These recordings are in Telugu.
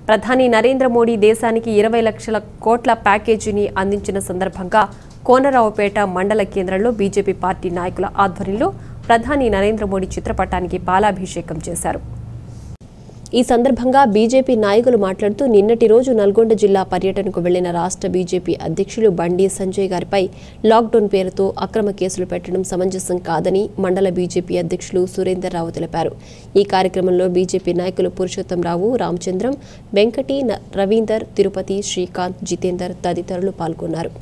ప్రధాని నరేంద్ర మోడీ దేశానికి ఇరవై లక్షల కోట్ల ప్యాకేజీని అందించిన సందర్భంగా కోనరావుపేట మండల కేంద్రంలో బీజేపీ పార్టీ నాయకుల ఆధ్వర్యంలో ప్రధాని నరేంద్ర మోడీ చిత్రపటానికి పాలాభిషేకం చేశారు ఈ సందర్భంగా బీజేపీ నాయకులు మాట్లాడుతూ నిన్నటి రోజు నల్గొండ జిల్లా పర్యటనకు వెళ్లిన రాష్ట్ర బీజేపీ అధ్యక్షులు బండి సంజయ్ గారిపై లాక్డౌన్ పేరుతో అక్రమ కేసులు పెట్టడం సమంజసం కాదని మండల బీజేపీ అధ్యక్షులు సురేందర్ రావు తెలిపారు ఈ కార్యక్రమంలో బీజేపీ నాయకులు పురుషోత్తం రావు రామచంద్రం వెంకటి న- రవీందర్ తిరుపతి శ్రీకాంత్ జితేందర్ తదితరులు పాల్గొన్నారు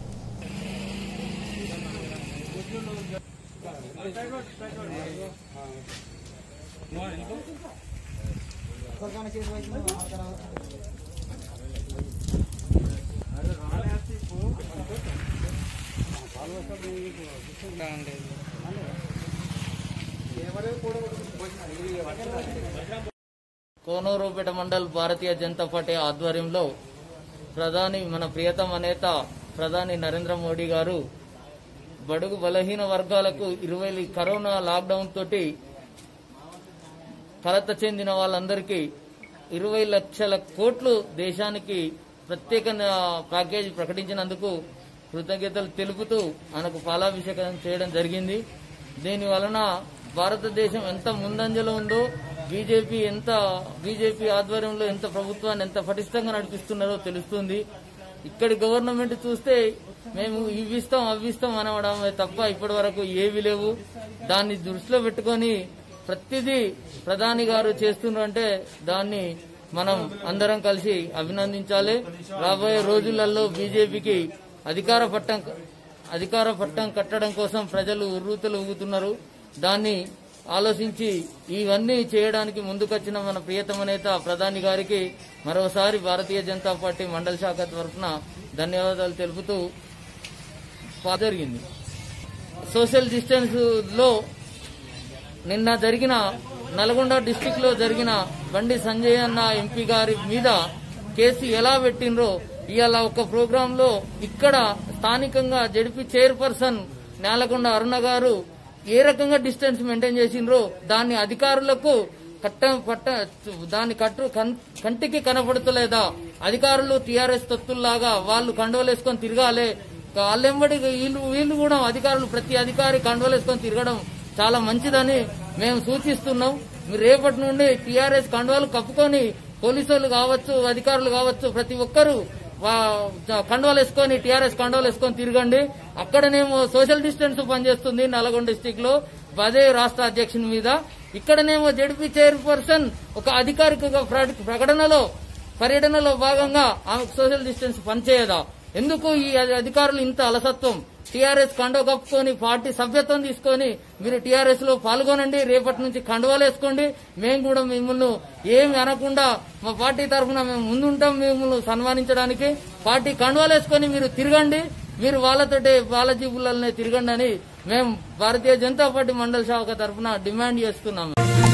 కోనూరుపేట మండల్ భారతీయ జనతా పార్టీ ఆధ్వర్యంలో ప్రధాని మన ప్రియతమ నేత ప్రధాని నరేంద్ర మోడీ గారు బడుగు బలహీన వర్గాలకు ఇరవై కరోనా లాక్డౌన్ తోటి కలత చెందిన వాళ్ళందరికీ ఇరవై లక్షల కోట్లు దేశానికి ప్రత్యేక ప్యాకేజీ ప్రకటించినందుకు కృతజ్ఞతలు తెలుపుతూ ఆయనకు పాలాభిషేకం చేయడం జరిగింది దీని వలన భారతదేశం ఎంత ముందంజలో ఉందో బీజేపీ ఎంత బీజేపీ ఆధ్వర్యంలో ఎంత ప్రభుత్వాన్ని ఎంత పటిష్టంగా నడిపిస్తున్నారో తెలుస్తుంది ఇక్కడి గవర్నమెంట్ చూస్తే మేము ఇవి ఇస్తాం అవి ఇస్తాం అనవడమే తప్ప ఇప్పటి వరకు ఏవి లేవు దాన్ని దృష్టిలో పెట్టుకొని ప్రతిదీ ప్రధాని గారు చేస్తున్నారంటే దాన్ని మనం అందరం కలిసి అభినందించాలి రాబోయే రోజులలో బీజేపీకి అధికార పట్టం అధికార పట్టం కట్టడం కోసం ప్రజలు ఉర్రూతలు ఊగుతున్నారు దాన్ని ఆలోచించి ఇవన్నీ చేయడానికి ముందుకొచ్చిన మన ప్రియతమ నేత ప్రధాని గారికి మరోసారి భారతీయ జనతా పార్టీ మండల శాఖ తరఫున ధన్యవాదాలు తెలుపుతూ పా- జరిగింది సోషల్ డిస్టెన్స్ లో నిన్న జరిగిన నల్గొండ డిస్టిక్ లో జరిగిన బండి సంజయ్ అన్న ఎంపీ గారి మీద కేసు ఎలా పెట్టినరో ఇవాళ ఒక ప్రోగ్రామ్ లో ఇక్కడ స్థానికంగా జడిపి చైర్పర్సన్ నేలకొండ అరుణ గారు ఏ రకంగా డిస్టెన్స్ మెయింటైన్ చేసిండ్రో దాన్ని అధికారులకు కట్ట పట్ట దాని కట్టు కన్- కంటికి కనపడుతలేదా అధికారులు టీఆర్ఎస్ తొత్తుల్లాగా వాళ్ళు కండవలేసుకొని తిరగాలి వాళ్ళెంబడి వీళ్ళు వీళ్ళు కూడా అధికారులు ప్రతి అధికారి కండవలేసుకొని తిరగడం చాలా మంచిదని మేము సూచిస్తున్నాం మీరు రేపటి నుండి టీఆర్ఎస్ కండువాలు కప్పుకొని పోలీసులు కావచ్చు అధికారులు కావచ్చు ప్రతి ఒక్కరూ వా- కండువాలు వేసుకొని టీఆర్ఎస్ కండువాలు వేసుకొని తిరగండి అక్కడనేమో సోషల్ డిస్టెన్స్ పనిచేస్తుంది నల్గొండ డిస్టిక్ లో అదే రాష్ట్ర అధ్యక్షుని మీద ఇక్కడనేమో జడ్పీ చైర్పర్సన్ ఒక అధికారిక ప్ర- ప్రకటనలో పర్యటనలో భాగంగా ఆమెకు సోషల్ డిస్టెన్స్ పనిచేయదా ఎందుకు ఈ అధి- అధికారులు ఇంత అలసత్వం టీఆర్ఎస్ కండో కప్పుకొని పార్టీ సభ్యత్వం తీసుకొని మీరు టీఆర్ఎస్ లో పాల్గొనండి రేపటి నుంచి కండువాలు వేసుకోండి మేము కూడా మిమ్మల్ని ఏమి అనకుండా మా పార్టీ తరఫున మేము ముందుంటాం మిమ్మల్ని సన్మానించడానికి పార్టీ కండువాలు వేసుకొని మీరు తిరగండి మీరు వాళ్ళతోటి వాళ్ళ జీబులనే తిరగండి అని మేము భారతీయ జనతా పార్టీ మండల శాఖ తరఫున డిమాండ్ చేస్తున్నాము